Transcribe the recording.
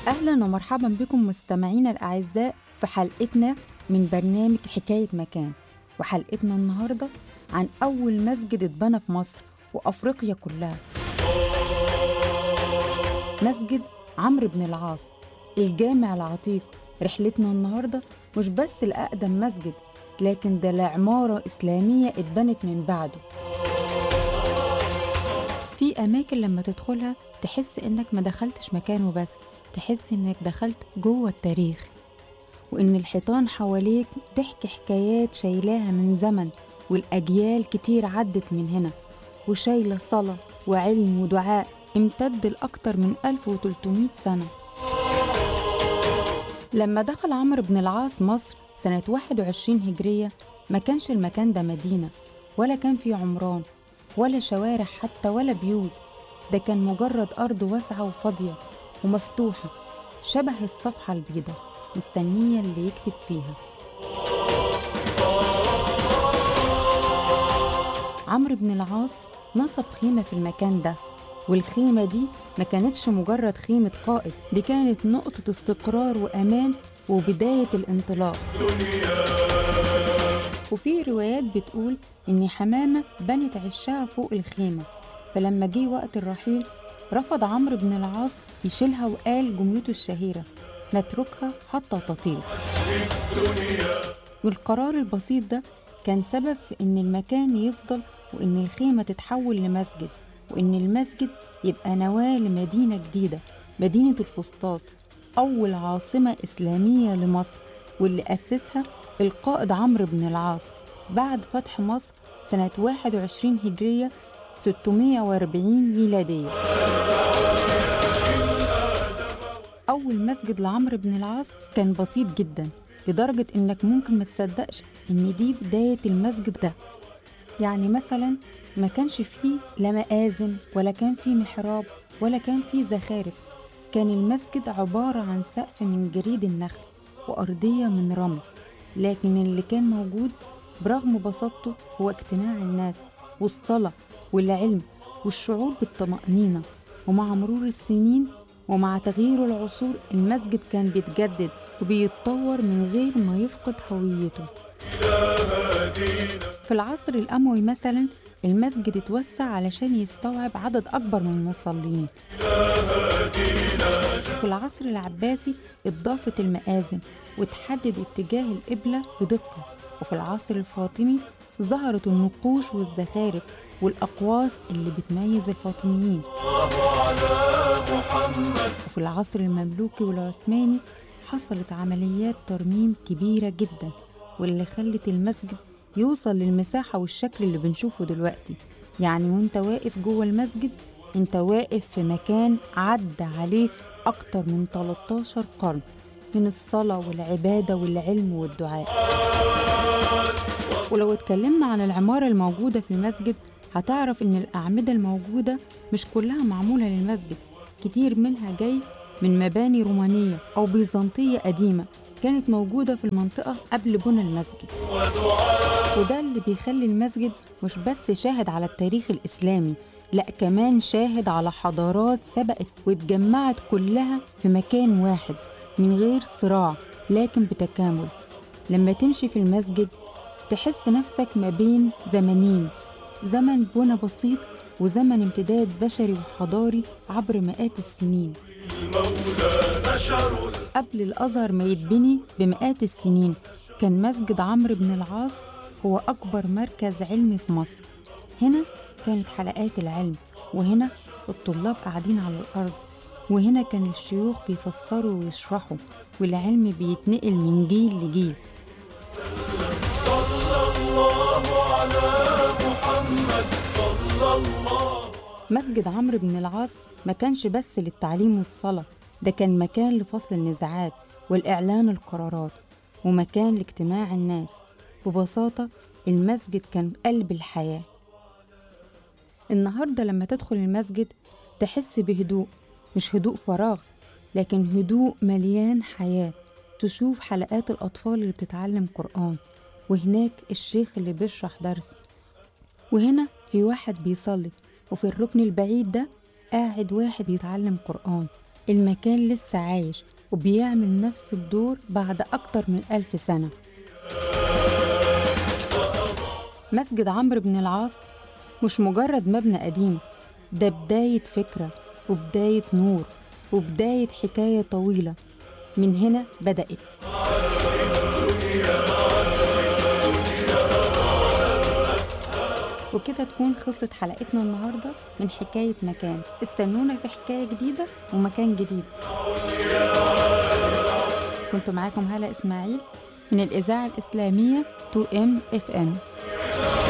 أهلا ومرحبا بكم مستمعينا الأعزاء في حلقتنا من برنامج حكاية مكان وحلقتنا النهاردة عن أول مسجد اتبنى في مصر وأفريقيا كلها مسجد عمرو بن العاص الجامع العتيق رحلتنا النهاردة مش بس لأقدم مسجد لكن ده لعمارة إسلامية اتبنت من بعده في أماكن لما تدخلها تحس إنك ما دخلتش مكان وبس تحس إنك دخلت جوه التاريخ وإن الحيطان حواليك تحكي حكايات شايلاها من زمن والأجيال كتير عدت من هنا وشايلة صلاة وعلم ودعاء امتد لأكتر من 1300 سنة لما دخل عمرو بن العاص مصر سنة 21 هجرية ما كانش المكان ده مدينة ولا كان فيه عمران ولا شوارع حتى ولا بيوت ده كان مجرد أرض واسعة وفاضية ومفتوحة شبه الصفحة البيضاء مستنية اللي يكتب فيها عمرو بن العاص نصب خيمة في المكان ده والخيمة دي ما كانتش مجرد خيمة قائد دي كانت نقطة استقرار وأمان وبداية الانطلاق وفي روايات بتقول إن حمامة بنت عشها فوق الخيمة فلما جه وقت الرحيل رفض عمرو بن العاص يشيلها وقال جملته الشهيرة نتركها حتى تطير والقرار البسيط ده كان سبب في إن المكان يفضل وإن الخيمة تتحول لمسجد وإن المسجد يبقى نواة لمدينة جديدة مدينة الفسطاط أول عاصمة إسلامية لمصر واللي أسسها القائد عمرو بن العاص بعد فتح مصر سنة 21 هجرية 640 ميلادية أول مسجد لعمرو بن العاص كان بسيط جدا لدرجة إنك ممكن ما تصدقش إن دي بداية المسجد ده يعني مثلا ما كانش فيه لا مآذن ولا كان فيه محراب ولا كان فيه زخارف كان المسجد عبارة عن سقف من جريد النخل وأرضية من رمل لكن اللي كان موجود برغم بساطته هو اجتماع الناس والصلاة والعلم والشعور بالطمأنينة ومع مرور السنين ومع تغيير العصور المسجد كان بيتجدد وبيتطور من غير ما يفقد هويته في العصر الأموي مثلا المسجد اتوسع علشان يستوعب عدد أكبر من المصلين في العصر العباسي اتضافت المآذن وتحدد اتجاه القبلة بدقة وفي العصر الفاطمي ظهرت النقوش والزخارف والأقواس اللي بتميز الفاطميين وفي العصر المملوكي والعثماني حصلت عمليات ترميم كبيرة جدا واللي خلت المسجد يوصل للمساحة والشكل اللي بنشوفه دلوقتي يعني وانت واقف جوه المسجد انت واقف في مكان عدى عليه أكتر من 13 قرن من الصلاة والعبادة والعلم والدعاء ولو اتكلمنا عن العمارة الموجودة في المسجد هتعرف إن الأعمدة الموجودة مش كلها معمولة للمسجد كتير منها جاي من مباني رومانية أو بيزنطية قديمة كانت موجودة في المنطقة قبل بنى المسجد وده اللي بيخلي المسجد مش بس شاهد على التاريخ الإسلامي لا كمان شاهد على حضارات سبقت واتجمعت كلها في مكان واحد من غير صراع لكن بتكامل لما تمشي في المسجد تحس نفسك ما بين زمنين زمن بنى بسيط وزمن امتداد بشري وحضاري عبر مئات السنين قبل الأزهر ما يتبني بمئات السنين كان مسجد عمرو بن العاص هو أكبر مركز علمي في مصر هنا كانت حلقات العلم وهنا الطلاب قاعدين على الأرض وهنا كان الشيوخ بيفسروا ويشرحوا والعلم بيتنقل من جيل لجيل صلى الله على محمد صلى الله مسجد عمرو بن العاص ما كانش بس للتعليم والصلاة ده كان مكان لفصل النزاعات والإعلان القرارات ومكان لاجتماع الناس ببساطة المسجد كان قلب الحياة النهاردة لما تدخل المسجد تحس بهدوء مش هدوء فراغ لكن هدوء مليان حياة تشوف حلقات الأطفال اللي بتتعلم قرآن وهناك الشيخ اللي بيشرح درس وهنا في واحد بيصلي وفي الركن البعيد ده قاعد واحد بيتعلم قرآن المكان لسه عايش وبيعمل نفس الدور بعد أكتر من ألف سنة مسجد عمرو بن العاص مش مجرد مبنى قديم ده بداية فكرة وبداية نور وبداية حكاية طويلة من هنا بدأت وكده تكون خلصت حلقتنا النهاردة من حكاية مكان استنونا في حكاية جديدة ومكان جديد كنت معاكم هالة إسماعيل من الإذاعة الإسلامية 2M FM